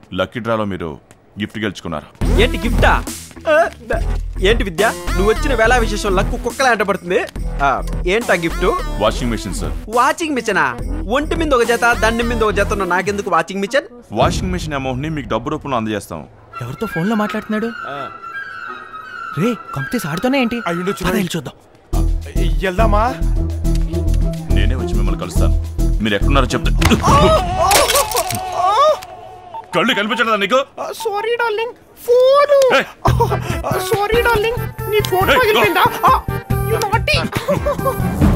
Lucky డ్రాలో మీరు gift గెలుచుకున్నారు ఏంటి గిఫ్టా ఆ, ద- ఏంటి విద్య నువ్వు వచ్చిన వేళ విశేషం లక్కు కుక్కలా అంటపడుతుంది ఆ, ఏంటా gift washing machine sir watching మిషనా ఒంటి మీద ఒక జత దండి మీద ఒక జత ఉన్న నాకెందుకు watching mission washing machine amount ని మీకు డబ్బు రూపంలో అందజేస్తాం ఎవరితో ఫోన్లో మాట్లాడుతున్నాడు రే కంపెనీస్ ఆడుతూనే ఏంటి అయ్యుండొచ్చు పద వెళ్ళి చూద్దాం వెళ్దామా నేనే వచ్చి మిమ్మల్ని కలుస్తాను మీరు ఎక్కడున్నారో చెప్తే కళ్ళు కనిపించడం నీకు sorry darling phone Hey. Sorry darling నీ ఫోన్ Hey, go. పగిలిపోయిందా యు నాటి